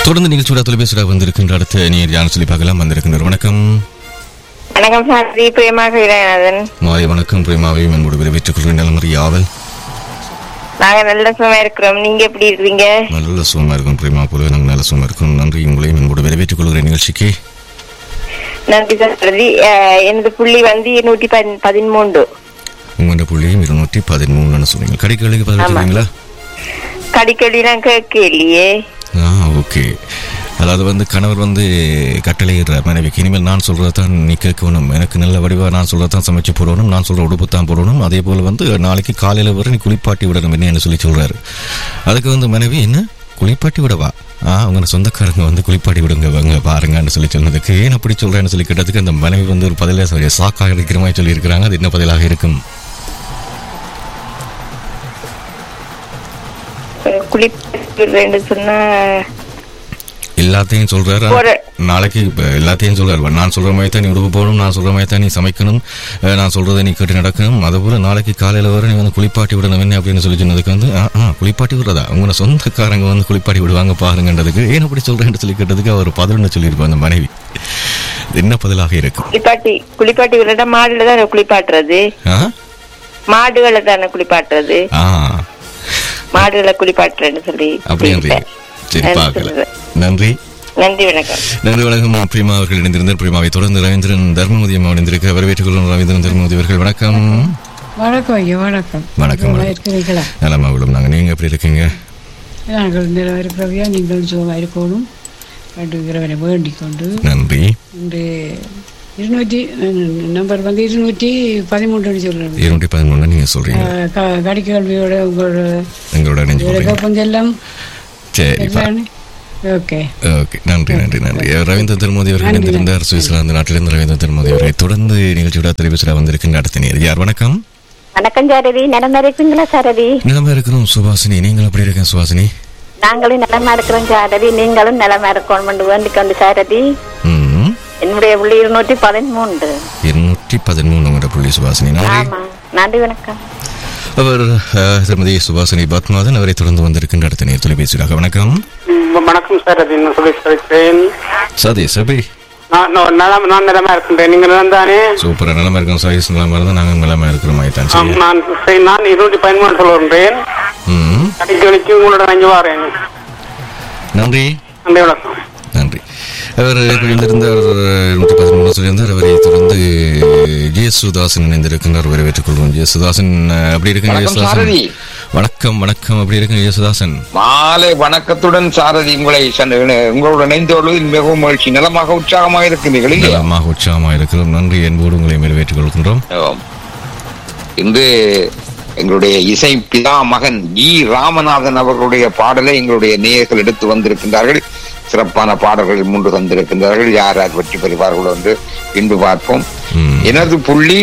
தொடர்ந்து நிகழ்ச்சியோட தொலைபேசியாக வந்திருக்கின்ற அடுத்த நீர் யான் சொல்லி பார்க்கலாம் வந்திருக்கின்ற வணக்கம் வணக்கம் சார் ஸ்ரீ பிரேமா கவிராஜன் மாலை வணக்கம் பிரேமாவையும் என்னோட வரவேற்றுக் கொள்கிற நிலமறி ஆவல் நாங்க நல்ல சும்மா இருக்கிறோம் நீங்க எப்படி இருக்கீங்க நல்ல சுகமா இருக்கும் பிரேமா போல நாங்கள் நல்ல சுகமா இருக்கும் நன்றி உங்களையும் என்னோட வரவேற்றுக் கொள்கிற நிகழ்ச்சிக்கு நன்றி சார் பிரதி அஹ், எனது புள்ளி வந்து நூற்றி பதி- பதிமூன்று உங்களோட புள்ளியும் இருநூற்றி பதிமூணுன்னு சொன்னீங்க கடைகளுக்கு பதில் சொல்றீங்களா கடிக்கடி நான் கேட்க இல்லையே ஆ ஓகே அதாவது வந்து கணவர் வந்து கட்டளையிடுற மனைவிக்கு இனிமேல் நான் சொல்றதை தான் நீ கேட்கணும் எனக்கு நல்ல வடிவா நான் சொல்றதை தான் சமைச்சு போடணும் நான் சொல்ற உடுப்பு தான் போடணும் அதே போல வந்து நாளைக்கு காலையில வரை நீ குளிப்பாட்டி விடணும் என்னன்னு சொல்லி சொல்றாரு அதுக்கு வந்து மனைவி என்ன குளிப்பாட்டி விடவா ஆ உங்க சொந்தக்காரங்க வந்து குளிப்பாட்டி விடுங்க வாங்க பாருங்கன்னு சொல்லி சொன்னதுக்கு ஏன் அப்படி சொல்றேன்னு சொல்லி கேட்டதுக்கு அந்த மனைவி வந்து ஒரு பதிலே சொல்லி சாக்காக இருக்கிற மாதிரி சொல்லி இருக்கிறாங்க அது என்ன பதிலாக இருக்கும் குளிப்பு சொன்னா எல்லாத்தையும் சொல்றாரு ஒரு- நாளைக்கு இப்ப எல்லாத்தையும் சொல்றாரு நான் சொல்ற மாதிரி தான் நீ உடுப்பு போகணும் நான் சொல்ற மாதிரி தான் நீ சமைக்கணும் அஹ் நான் சொல்றதை நீ கேட்டு நடக்கணும் அதுபோல நாளைக்கு காலையில வர நீ வந்து குளிப்பாட்டி விடணும் என்ன அப்படின்னு சொல்லி சொன்னதுக்கு வந்து ஆ ஆ, குளிப்பாட்டி விடுறதா உங்களை சொந்தக்காரங்க வந்து குளிப்பாட்டி விடுவாங்க பாருங்கன்றதுக்கு ஏன் அப்படி சொல்றேன்னு சொல்லி கேட்டதுக்கு அவர் பதில்னு சொல்லியிருப்பார் அந்த மனைவி இது என்ன பதிலாக இருக்கும் குளிப்பாட்டி குளிப்பாட்டி விட மாடுல தானே குளிப்பாட்டுறது ஆ மாடுகளை தானே குளிப்பாட்டுறது ஆ மாடுகளை குளிப்பாட்டுறேன்னு சொல்லி அப்படின்றீங்க சரி நன்றி பார்க்கலாம் சொல்றேன். நன்றி நன்றி வணக்கம் நன்றி வணக்கம் பிரேமா அவர்கள் இணைந்திருந்தார் பிரேமாவை தொடர்ந்து ரவீந்திரன் தர்மமதி அம்மா இணைந்திருக்க வரவேற்றுக் கொள்ளும் ரவீந்திரன் தர்மமதி அவர்கள் வணக்கம் வணக்கம் ஐயா வணக்கம் வணக்கம், நல்லா வணக்கம். இருக்கிறீங்களா நலமா விடும் நாங்கள் நீங்கள் எப்படி இருக்கீங்க நாங்கள் இந்த இருக்கிறவையா நீங்கள் சுகமாக இருக்கணும் கண்டு இறைவனை வேண்டிக் கொண்டு நன்றி இந்த இருநூற்றி நம்பர் வந்து இருநூற்றி பதிமூன்றுன்னு சொல்கிறேன் இருநூற்றி பதிமூணு நீங்கள் சொல்கிறீங்க கடிக்க கல்வியோட உங்களோட எங்களோட இணைஞ்சு கொள்றீங்க கொஞ்சம் சரி ஓகே ஓகே நன்றி நன்றி நன்றி ரவீந்திர திருமோதி அவர்கள் இணைந்திருந்தார் சுவிட்சர்லாந்து நாட்டிலிருந்து ரவீந்திர திருமோதி அவர்களை தொடர்ந்து நிகழ்ச்சியோட தொலைபேசியில் வந்திருக்கின்ற அடுத்த நேர் யார் வணக்கம் வணக்கம் சாரதி நலமா இருக்கீங்களா சாரதி நிலமா இருக்கிறோம் சுபாசினி நீங்கள் எப்படி இருக்கேன் சுபாசினி நாங்களும் நலமா இருக்கிறோம் சாரதி நீங்களும் நலமா இருக்கணும் வேண்டிக் கொண்டு சாரதி ம் என்னுடைய புள்ளி இருநூற்றி பதிமூன்று இருநூற்றி பதிமூணு உங்களோட புள்ளி சுபாசினி நன்றி ஆமா நன்றி வணக்கம் அவர் அஹ், திருமதி சுபாசினி பத்மநாதன் அவரை தொடர்ந்து வந்திருக்கின்ற அடுத்த நேர் தொலைபேசியாக வணக்கம் ம், வணக்கம் சார் அது நான் சொல்லி சொல்லிக்கிறேன் சதீஷ் எப்படி நான் நான் நலம் நான் நிலமா இருக்கின்றேன் நீங்க நிலம் தானே சூப்பரா நிலமா இருக்கோம் சதீஷ் நிலமா இருந்தால் நாங்கள் நிலமா இருக்கிறோம் ஆயிட்டான் ஆம், சரி நான் சரி, நான் இருநூற்றி பதிமூணு சொல்லுகின்றேன் ம் கடைக்கு உங்களோட அஞ்சு வாரேன் நன்றி நன்றி வணக்கம் நன்றி அவர் இணைந்திருந்தார் நூற்றி பதிமூணு சொல்லியிருந்தார் அவரை தொடர்ந்து ஜெயசுதாசன் இணைந்திருக்கின்றார் வரவேற்றுக் கொள்வோம் ஜெயசுதாசன் அஹ், அப்படி இருக்குங்க வணக்கம், ஜெயசுதாசன் சாரதி. வணக்கம் வணக்கம் அப்படி இருக்குங்க ஜெயசுதாசன் மாலை வணக்கத்துடன் சாரதி உங்களை சந்த- உங்களோட இணைந்து கொள்வதில் மிகவும் மகிழ்ச்சி நலமாக உற்சாகமாக இருக்கிறீர்கள் இல்லையா நலமாக உற்சாகமாக இருக்கிறோம் நன்றி என்போடு உங்களை வரவேற்றுக் கொள்கின்றோம் ஆம். இன்று எங்களுடைய இசை பிதா மகன் ஜி ராமநாதன் அவர்களுடைய பாடலை எங்களுடைய நேயர்கள் எடுத்து வந்திருக்கின்றார்கள் சிறப்பான பாடல்கள் மூன்று தந்திருக்கின்றார்கள் யார் யார் வெற்றி பெறுவார்கள் என்று பின்பு பார்ப்போம் ம். எனது புள்ளி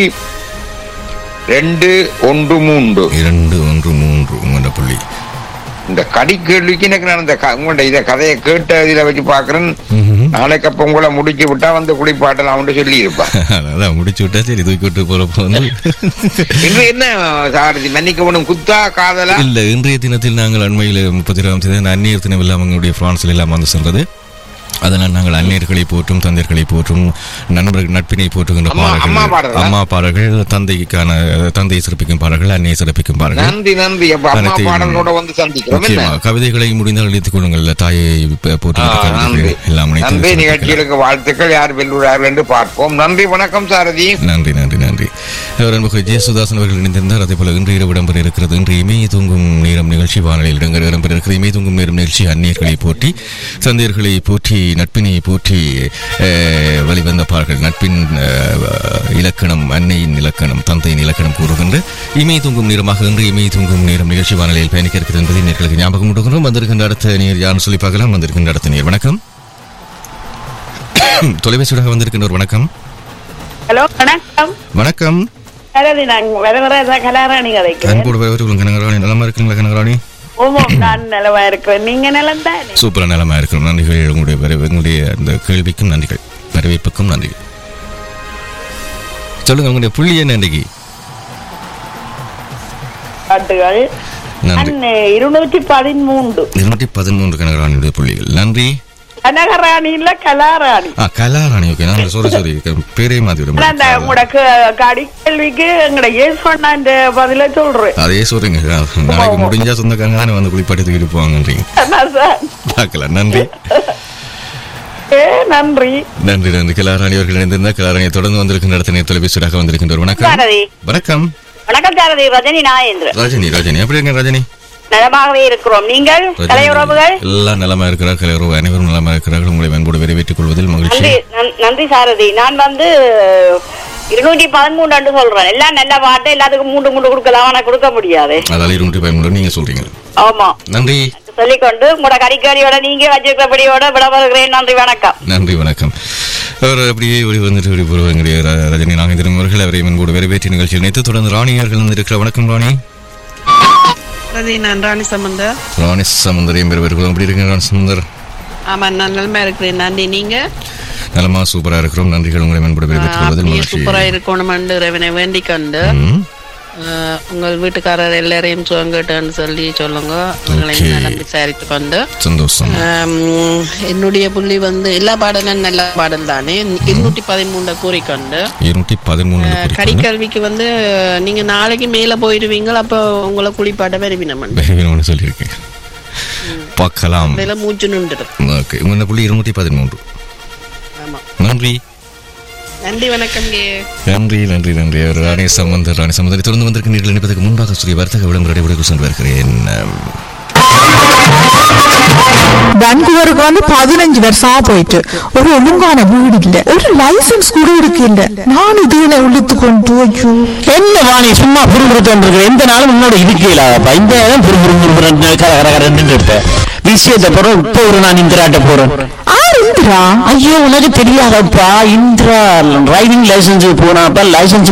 ரெண்டு ஒன்று மூன்று இரண்டு ஒன்று மூன்று உங்களோட புள்ளி இந்த கடி கேள்விக்கு எனக்கு நான் இந்த க- உங்கள்ட்ட இத கதையை கேட்ட இதில் வச்சு பாக்குறேன் ம்ஹும். நாளைக்கு அப்ப உங்களை முடிச்சு விட்டா வந்து குளிப்பாட்டலாம்னு சொல்லி இருப்பான் அதான் முடிச்சு விட்டா சரி தூக்கி விட்டு போறப்போ வந்து இன்று என்ன சாரதி மன்னிக்கவனும் குத்தா காதலா இல்ல இன்றைய தினத்தில் நாங்கள் அண்மையில் முப்பத்தி இருபதாம் தேதி அந்நியர் தினம் இல்லாமல் எங்களுடைய பிரான்சில் எல்லாம் வந்து சென்றது அதனால் நாங்கள் அந்நியர்களை போற்றும் தந்தையர்களை போற்றும் நண்பர்கள் நட்பினை போற்றுகின்ற அம்மா- அம்மா பாடல்கள் பாடலா? அம்மா பாடல்கள் தந்தைக்கான தந்தையை சிறப்பிக்கும் பாடல்கள் அன்னையை சிறப்பிக்கும் பாடல்கள் நன்றி நன்றி அப்ப அம்மா அனைத்தையும் பாடலோட வந்து சந்திக்கிறோம் என்ன முக்கியமாக கவிதைகளை முடிந்தால் எழுதிக் கொள்ளுங்கள் தாயை ப- ஆ, போற்றுகின்ற நன்றி கவிதைகள் எல்லாம் நன்றி அனைத்தையும் சிறப்பிக்கலாம். நிகழ்ச்சிகளுக்கு வாழ்த்துக்கள் யார் வெல்லுறார்கள் என்று பார்ப்போம் நன்றி வணக்கம் சாரதி நன்றி நன்றி நன்றி அவர் அன்புக்கு ஜெயசுதாசன் அவர்கள் இணைந்திருந்தார் அதே போல இன்று இரவு இடம்பெற இருக்கிறது இன்று இமய தூங்கும் நேரம் நிகழ்ச்சி வானொலியில் இடங்கள் இடம்பெற இருக்கிறது இமய தூங்கும் நேரம் நிகழ்ச்சி அந்நியர்களை போற்றி தந்தையர்களை போற்றி நட்பினை போற்றி அஹ், வெளிவந்த பாடல்கள் நட்பின் அஹ், இலக்கணம் அன்னையின் இலக்கணம் தந்தையின் இலக்கணம் கூறுகின்ற இமய தூங்கும் நேரமாக இன்று இமய தூங்கும் நேரம் நிகழ்ச்சி வானொலியில் பயணிக்க இருக்கிறது என்பதை நேர்களுக்கு ஞாபகம் விடுகிறோம் வந்திருக்கின்ற அடுத்த நேர் யாருன்னு சொல்லி பார்க்கலாம் வந்திருக்கின்ற அடுத்த நேர் வணக்கம் தொலைபேசியாக வந்திருக்கின்ற ஒரு வணக்கம் ஹலோ வணக்கம் வணக்கம் சாரதி நான் வர வர கலாராணி கதைக்கிறேன் அன்போடு வரவேற்று கனகராணி நலமா இருக்குங்களா கனகராணி ஓமம் நான் நலமா இருக்கிறேன் நீங்க நலம் தானே சூப்பரா நலமா இருக்கிறோம் நன்றிகள் உங்களுடைய வரவே- உங்களுடைய அந்த கேள்விக்கும் நன்றிகள் வரவேற்புக்கும் நன்றிகள் சொல்லுங்க உங்களுடைய புள்ளி என்ன இன்னைக்கு பாட்டுகள் நன்றி நான் இருநூற்றி பதிமூன்று இருநூற்றி பதிமூன்று கனகராணியுடைய புள்ளிகள் நன்றி கனகராணி இல்ல கலாராணி ஆ கலாராணி ஓகே நான் சாரி சாரி பேரே மாத்தி ஆனா அந்த விட உங்களோட கடி கேள்விக்கு எங்கட ஏஸ் பண்ண பதில சொல்றேன் அதே சொல்றீங்க நாளைக்கு முடிஞ்சா சொந்தக்காரங்க தானே வந்து குளிப்பாட்டி தூக்கிட்டு போவாங்கன்றீங்க என்ன சார் பார்க்கலாம் நன்றி ஏ நன்றி நன்றி நன்றி கலாராணி அவர்கள் இணைந்திருந்தார் கலாராணியை தொடர்ந்து வந்திருக்கின்ற இடத்துல நேர் தொலைபேசியாக வந்திருக்கின்றவர் வணக்கம் சாரதி வணக்கம் வணக்கம் சாரதி ரஜினி நாயேந்திர ரஜினி ரஜினி எப்படி இருக்கீங்க ரஜினி நலமாகவே இருக்கிறோம் நீங்கள் ரஜினி, கலையுறவுகள் எல்லாம் நலமா இருக்கிறார் கலையுறவு அனைவரும் நலமா இருக்கிறார்கள் உங்களை மேன்போடு வரவேற்றுக் கொள்வதில் மகிழ்ச்சி நன்றி நன்- நன்றி சாரதி நான் வந்து இருநூற்றி பதிமூணு ரெண்டு சொல்றேன் எல்லாம் நல்ல பாட்டு எல்லாத்துக்கும் மூன்று மூன்று கொடுக்கலாம் ஆனா கொடுக்க முடியாது அதால இருநூற்றி பதிமூணு நீங்க சொல்றீங்க ஆமா நன்றி சொல்லிக்கொண்டு உங்களோட கறிக்கறியோட நீங்க வச்சிருக்கிறபடியோட விடவருகிறேன் நன்றி வணக்கம் நன்றி வணக்கம் அவர் அப்படியே ஓடி வந்துட்டு ஓடி போடுவாங்க ரஜினி நாகேந்திரன் அவர்கள் அவரை முன்போடு வரவேற்று நிகழ்ச்சியில் இணைத்து தொடர்ந்து ராணியார்கள் வந்திருக்கிற வணக்கம் ராணி அது நான் ராணி சம்பந்த ராணி சமுந்தரையும் பெறுவர்கள் எப்படி இருக்கீங்க ராணி சுந்தர் ஆமா நான் நலமா இருக்கிறேன் நன்றி நீங்க நலமா சூப்பரா இருக்கிறோம் நன்றிகள் உங்களை மேன்போடு வரவேற்றுக் கொள்வதில் அப்படியே மகிழ்ச்சி சூப்பரா இருக்கணும் இறைவனை வேண்டிக் கொண்டு ம். ஆஹ், உங்கள் வீட்டுக்காரர் எல்லாரையும் சுகங்கட்டுன்னு சொல்லி சொல்லுங்க Okay. உங்களையும் நலம் விசாரித்து கொண்டு சந்தோஷம் ஆம், என்னுடைய புள்ளி வந்து எல்லா பாடலும் நல்ல பாடல் தானே இருநூற்றி பதிமூணு கூறிக்கொண்டு இருநூற்றி பதிமூணு ஆஹ், கடிக்கல்விக்கு வந்து நீங்க நாளைக்கு மேல போயிடுவீங்க அப்போ உங்களை குளிப்பாட்ட விரும்பினோம் ஒன்று சொல்லியிருக்கேன் பார்க்கலாம் அதில் மூச்சு நின்றுடும் ஓகே உங்க புள்ளி இருநூற்றி பதிமூன்று ஆமா நன்றி நன்றி வணக்கம் கே நன்றி நன்றி நன்றி அவர் ராணி சம்பந்தர் ராணி சம்பந்தரை தொடர்ந்து வந்திருக்கிறீர்கள் நினைப்பதற்கு முன்பாக சொல்லி வர்த்தக விளம்பர விடைக்கு சென்று வருகிறேன் பெங்களூருக்கு வந்து பதினஞ்சு வருஷமா போயிட்டு ஒரு ஒழுங்கான வீடு இல்ல ஒரு லைசன்ஸ் கூட இருக்கு இல்ல நான் இதுல இழுத்து கொண்டு ஐயோ என்ன வாணி சும்மா புரிபுறுத்தம் இருக்கிற எந்த நாளும் முன்னோட இருக்கலாப்பா இந்த நேரம் புரிபுறு புரிபுறன்னு கர கர கரன்னு இருப்பேன் விஷயத்தை போறோம் இப்போ ஒரு நான் இந்திராட்ட போறேன் ஆர் இந்திரா ஐயோ உனக்கு தெரியாதப்பா இந்திரா டிரைவிங் லைசன்ஸ் போனாப்பா லைசன்ஸ்